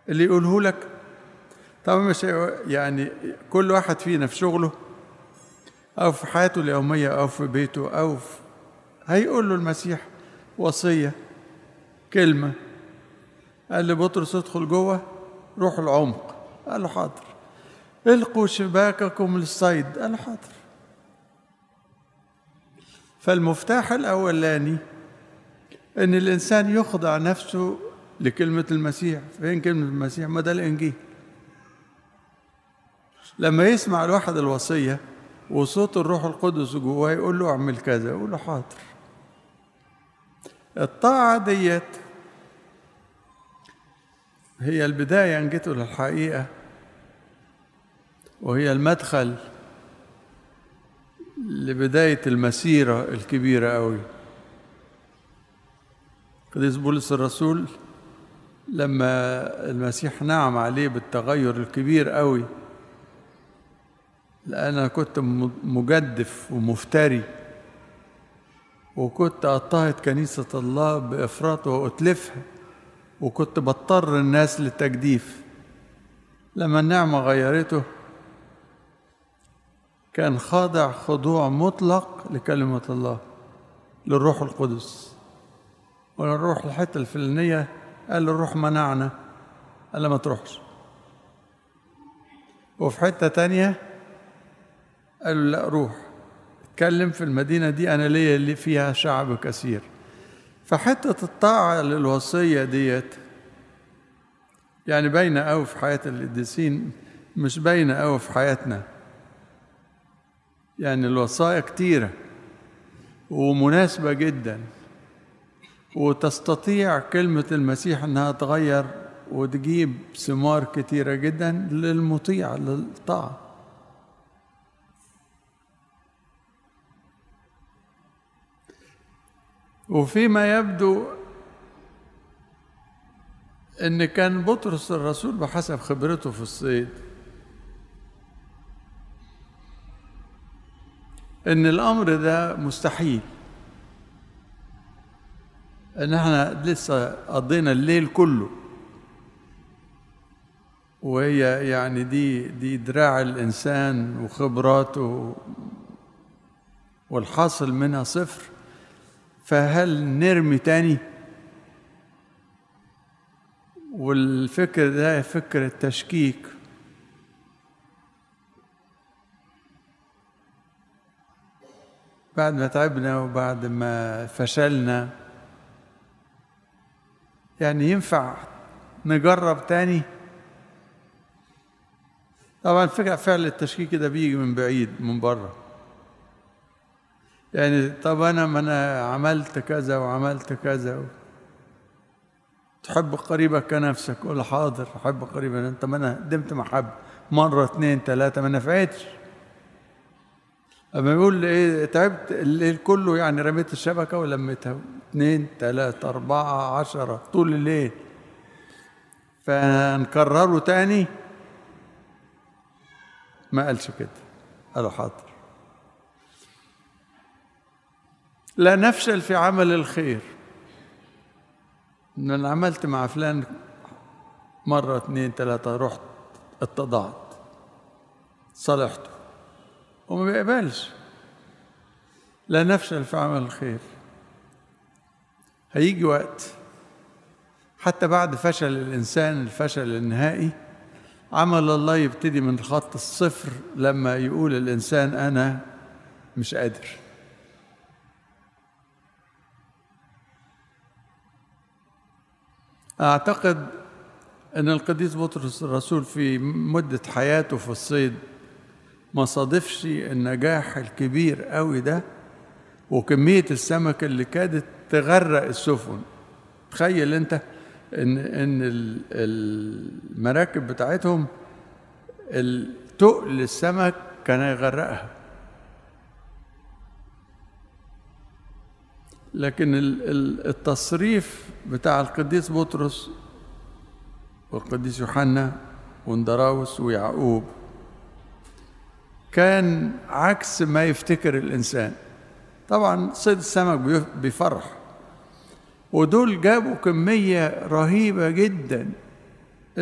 اللي يقوله لك طبعا مش يعني كل واحد فينا في شغله أو في حياته اليومية أو في بيته أو في هيقول له المسيح وصية كلمة قال لبطرس ادخل جوه روح العمق قال له حاضر القوا شباككم للصيد قال له حاضر فالمفتاح الأولاني إن الإنسان يخضع نفسه لكلمة المسيح فين كلمة المسيح ما ده الإنجيل لما يسمع الواحد الوصية وصوت الروح القدس جواه يقول له اعمل كذا يقول له حاضر الطاعة ديت هي البداية إن جيتوا للحقيقة وهي المدخل لبداية المسيرة الكبيرة أوي قديس بولس الرسول لما المسيح نعم عليه بالتغير الكبير قوي لأن أنا كنت مجدف ومفتري وكنت أضطهد كنيسة الله بإفراط وأتلفها وكنت بضطر الناس للتجديف لما النعمة غيرته كان خاضع خضوع مطلق لكلمة الله للروح القدس ونروح الحتة الفلانية قال الروح منعنا قال ما تروحش وفي حتة تانية قال له لا روح اتكلم في المدينة دي أنا ليا اللي فيها شعب كثير فحتة الطاعة للوصية ديت يعني باينة أوي في حياة القديسين مش باينة أوي في حياتنا يعني الوصايا كتيرة ومناسبة جدا وتستطيع كلمة المسيح أنها تغير وتجيب ثمار كتيرة جدا للمطيع للطاعة وفيما يبدو ان كان بطرس الرسول بحسب خبرته في الصيد ان الامر ده مستحيل ان احنا لسه قضينا الليل كله وهي يعني دي دي دراع الانسان وخبراته والحاصل منها صفر فهل نرمي تاني والفكر ده فكر التشكيك بعد ما تعبنا وبعد ما فشلنا يعني ينفع نجرب تاني طبعا فكرة فعل التشكيك ده بيجي من بعيد من بره يعني طب انا ما انا عملت كذا وعملت كذا و... تحب قريبك كنفسك قول حاضر احب قريبك انت ما انا قدمت محبه مره اثنين ثلاثه ما نفعتش اما يقول ايه تعبت الليل كله يعني رميت الشبكه ولميتها اثنين ثلاثه اربعه عشره طول الليل فنكرره تاني ما قالش كده قالوا حاضر لا نفشل في عمل الخير ان انا عملت مع فلان مرة اتنين تلاتة رحت اتضعت صالحته وما بيقبلش لا نفشل في عمل الخير هيجي وقت حتى بعد فشل الإنسان الفشل النهائي عمل الله يبتدي من خط الصفر لما يقول الإنسان أنا مش قادر أعتقد أن القديس بطرس الرسول في مدة حياته في الصيد ما صادفش النجاح الكبير قوي ده وكمية السمك اللي كادت تغرق السفن تخيل أنت إن إن المراكب بتاعتهم تقل السمك كان يغرقها لكن التصريف بتاع القديس بطرس والقديس يوحنا واندراوس ويعقوب كان عكس ما يفتكر الإنسان طبعا صيد السمك بيفرح ودول جابوا كمية رهيبة جدا